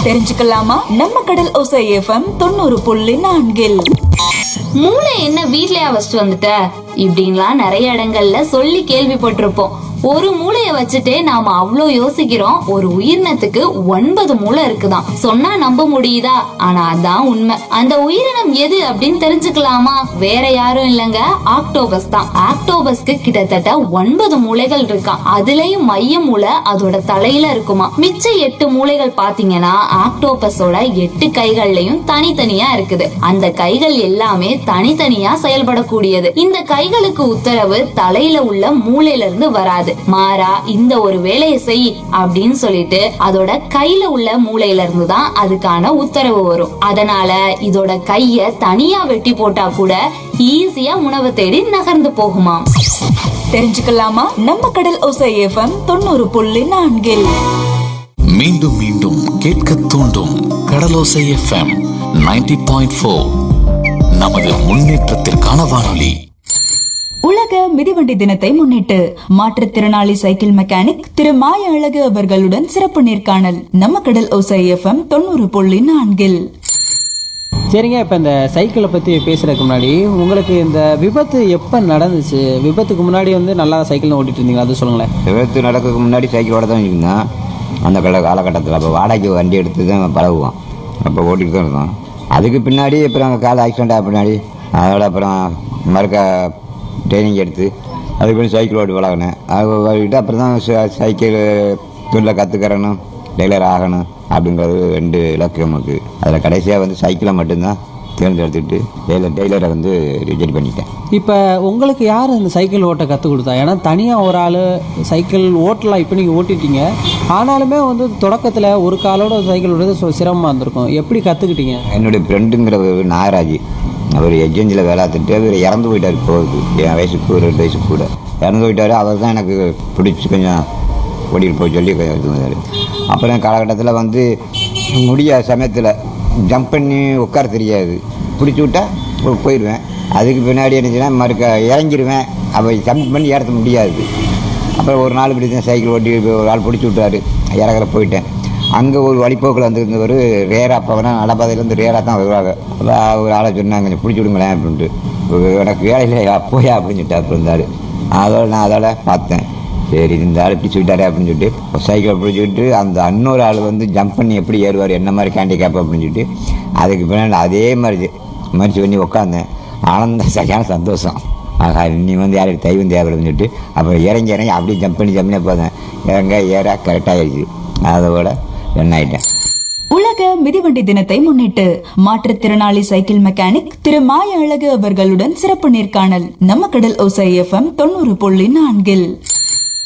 தெரிஞ்சுக்கலாமா நம்ம கடல் ஒசை எஃப்எம் தொண்ணூறு புள்ளி நான்கில் மூளை என்ன வீட்லயா வச்சுட்டு வந்துட்ட இப்படின்லாம் நிறைய இடங்கள்ல சொல்லி கேள்விப்பட்டிருப்போம் ஒரு மூளைய வச்சுட்டே நாம அவ்ளோ யோசிக்கிறோம் ஒரு உயிரினத்துக்கு ஒன்பது மூளை இருக்குதாம் சொன்னா நம்ப முடியுதா ஆனா அதான் உண்மை அந்த உயிரினம் எது அப்படின்னு தெரிஞ்சுக்கலாமா வேற யாரும் இல்லங்க ஆக்டோபஸ் தான் ஆக்டோபஸ்க்கு கிட்டத்தட்ட ஒன்பது மூளைகள் இருக்காம் அதுலயும் மைய மூளை அதோட தலையில இருக்குமா மிச்ச எட்டு மூளைகள் பாத்தீங்கன்னா ஆக்டோபஸோட எட்டு கைகள்லயும் தனித்தனியா இருக்குது அந்த கைகள் எல்லாமே தனித்தனியா செயல்படக்கூடியது இந்த கைகளுக்கு உத்தரவு தலையில உள்ள மூளையில இருந்து வராது மாறா இந்த ஒரு வேலையை செய் அப்படின்னு சொல்லிட்டு அதோட கையில உள்ள மூளையில இருந்து தான் அதுக்கான உத்தரவு வரும் அதனால இதோட கைய தனியா வெட்டி போட்டா கூட ஈஸியா உணவு தேடி நகர்ந்து போகுமாம் தெரிஞ்சுக்கலாமா நம்ம கடல் ஒசை எஃப்எம் தொண்ணூறு புள்ளி நான்கில் மீண்டும் மீண்டும் கேட்க தூண்டும் கடலோசை எஃப்எம் 90.4 பாயிண்ட் ஃபோர் நமது முன்னேற்றத்திற்கான வானொலி உலக மிதிவண்டி தினத்தை முன்னிட்டு மாற்றுத்திறனாளி சைக்கிள் மெக்கானிக் திரு மாய அழகு அவர்களுடன் சிறப்பு நேர்காணல் நம்ம கடல் ஒசை எஃப்எம் தொண்ணூறு புள்ளி நான்கில் சரிங்க இப்போ இந்த சைக்கிளை பற்றி பேசுறதுக்கு முன்னாடி உங்களுக்கு இந்த விபத்து எப்போ நடந்துச்சு விபத்துக்கு முன்னாடி வந்து நல்லா சைக்கிள் ஓட்டிட்டு இருந்தீங்க அது சொல்லுங்களேன் விபத்து நடக்கிறதுக்கு முன்னாடி சைக்கிள் ஓட தான் இருந்தேன் அந்த கல காலகட்டத்தில் அப்போ வாடகைக்கு வண்டி எடுத்து தான் பழகுவோம் அப்போ ஓட்டிட்டு தான் இருந்தோம் அதுக்கு பின்னாடி அப்புறம் கால் ஆக்சிடென்ட் ஆக பின்னாடி அதோட அப்புறம் மறுக்க ட்ரைனிங் எடுத்து அதுக்கப்புறம் சைக்கிள் ஓட்டி பழகினேன் அது ஓட்டிட்டு அப்புறம் தான் ச- சைக்கிள் தொழிலை கற்றுக்கிறணும் டெய்லர் ஆகணும் அப்படிங்கிறது ரெண்டு இலக்கு நமக்கு அதில் கடைசியாக வந்து சைக்கிளை மட்டும்தான் தேர்ந்தெடுத்துட்டு டெய்லர் டெய்லரை வந்து ரிஜெக்ட் பண்ணிட்டேன் இப்போ உங்களுக்கு யார் இந்த சைக்கிள் ஓட்ட கற்றுக் கொடுத்தா ஏன்னா தனியாக ஒரு ஆள் சைக்கிள் ஓட்டலாம் இப்போ நீங்கள் ஓட்டிட்டீங்க ஆனாலுமே வந்து தொடக்கத்தில் ஒரு காலோட சைக்கிள் ஓடுறது சொ- சிரமமா இருந்திருக்கும் எப்படி கற்றுக்கிட்டீங்க என்னுடைய ஃப்ரெண்டுங்கிறவர் நாகராஜ் அவர் எக்ஸேஞ்சில் வேலை பார்த்துட்டு அவர் இறந்து போயிட்டார் போகுது என் வயசுக்கு ஒரு ரெண்டு வயசு கூட இறந்து போயிட்டார் அவர் தான் எனக்கு பிடிச்சி கொஞ்சம் ஓடிட்டு போய் சொல்லி கொஞ்சம் இது பண்ணாரு. அப்புறம் காலகட்டத்தில் வந்து முடியாத சமயத்தில் ஜம்ப் பண்ணி உட்கார தெரியாது பிடிச்சி விட்டா போ- போயிடுவேன் அதுக்கு பின்னாடி என்னச்சுன்னா மறுக்க இறங்கிடுவேன் அப்போ ஜம்ப் பண்ணி ஏற்ற முடியாது அப்புறம் ஒரு நாள் இப்படி தான் சைக்கிள் ஓட்டி ஒரு ஆள் பிடிச்சி விட்டாரு இறங்குற போயிட்டேன் அங்கே ஒரு வழிப்போக்கில் வந்துருந்தவர் ரேரா அப்போ வேணா நடப்பாதையிலேருந்து ரேரா தான் வருவாங்க அப்போ ஒரு ஆளை சொன்னாங்க கொஞ்சம் பிடிச்சி விடுங்களேன் அப்படின்ட்டு "ஒரு- எனக்கு வேலை இல்லையா போயா அப்படின்னு சொல்லிட்டு அப்புறம் இருந்தார் அதோட நான் அதோட பார்த்தேன் சரி இந்த ஆள் பிடிச்சி விட்டாரே அப்படின்னு சொல்லிட்டு சைக்கிளை பிடிச்சிக்கிட்டு அந்த இன்னொரு ஆள் வந்து ஜம்ப் பண்ணி எப்படி ஏறுவார் என்ன மாதிரி கேண்டிகேப் அப்படின்னு சொல்லிட்டு அதுக்கு பின்னாடி அதே மாதிரி முயற்சி பண்ணி உட்காந்தேன் ஆனந்த சரியான சந்தோஷம் ஆகா நீ வந்து யாருக்கு தைவம் தேவைன்னு சொல்லிட்டு அப்புறம் இறங்கி இறங்கி அப்படியே ஜம்ப் பண்ணி ஜம்ப் பண்ணி போதேன் இறங்க ஏற கரெக்டாகிடுச்சு அதோட ரன் ஆகிட்டேன் உலக மிதிவண்டி தினத்தை முன்னிட்டு மாற்றுத்திறனாளி சைக்கிள் மெக்கானிக் திரு மாய அழகு அவர்களுடன் சிறப்பு நேர்காணல் நம்ம கடல் ஒசை எஃப்எம் தொண்ணூறு புள்ளி நான்கில்